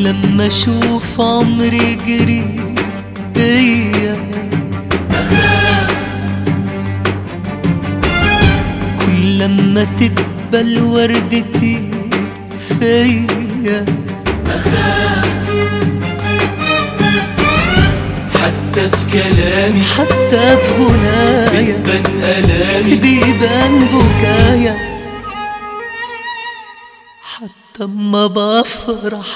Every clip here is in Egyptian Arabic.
لما اشوف عمري جري بيا كل لما تدبل وردتي فيا حتى في كلامي حتى في غنايا بتبان الامي بيبان بكايا حتى اما بفرح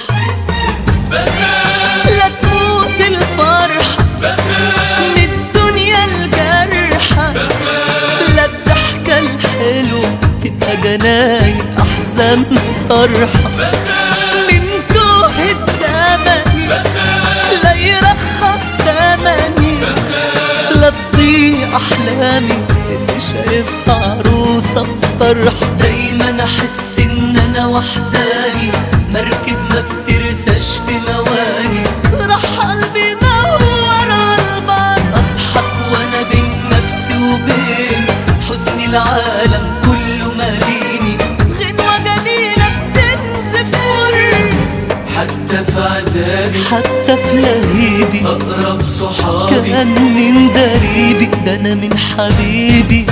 لا تموت الفرحة من الدنيا الجرحة لا الضحكة الحلوة تبقى جناين أحزان طرحة من توهة زمني لا يرخص تمني لا تضيع أحلامي اللي شايفها عروسة بطرحة دايما أحس إن أنا وحداني مركب ما بترساش في مواني راح قلبي دور البر أضحك وأنا بين نفسي وبين حزن العالم كله ماليني غنوة جميلة بتنزف مر حتى في عذابي حتى في لهيبي اقرب صحابي كأني ندريبي ده أنا من حبيبي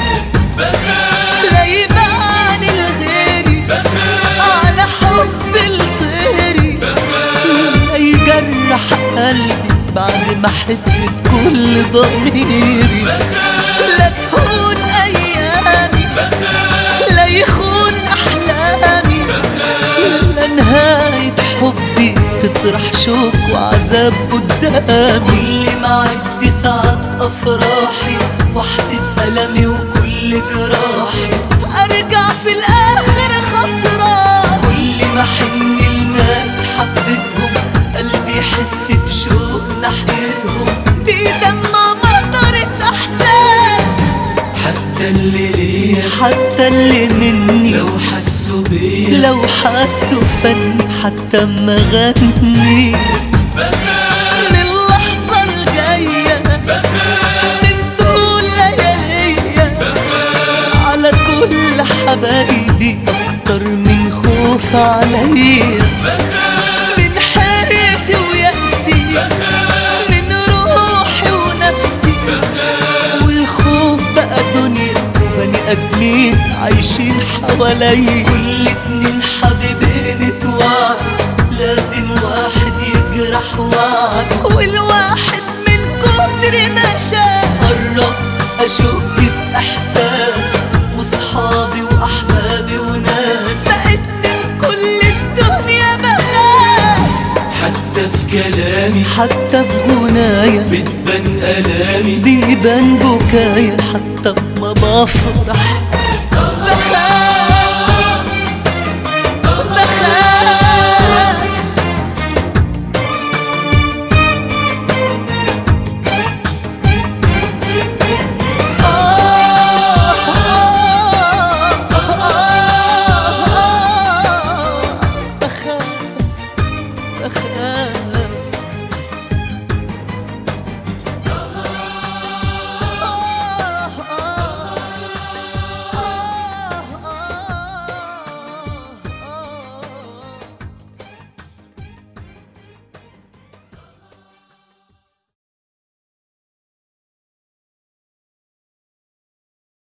لا يبان الغيري على حب الطيري لا يجرح قلبي بعد ما حبت كل ضميري لا تهون أيامي لا يخون أحلامي لا نهاية حبي تطرح شوق وعذاب قدامي كل ما عد ساعات أفراحي واحسب ألمي وكل جراحي أرجع في الآخر خسران كل ما حن الناس حبتهم قلبي يحس بشوق ناحيتهم بيدمع مطرة أحزان حتى اللي ليا حتى اللي مني لو حسوا بيا لو حسوا فن حتى ما غني من اللحظة الجاية من طول لياليا على كل حبايبي أكتر من خوف عليا من حيرتي ويأسي من روحي ونفسي والخوف بقى دنيا وبني ادمين عايشين حوالي كل اتنين حبيبين اتوعد لازم واحد يجرح وعد والواحد من كتر ما شاف قرب اشك في احساس وصحابي واحبابي وناس بقيت من كل الدنيا بخاف حتى في كلامي حتى في غنايا بتبان الامي بيبان بكايا حتى ما بفرح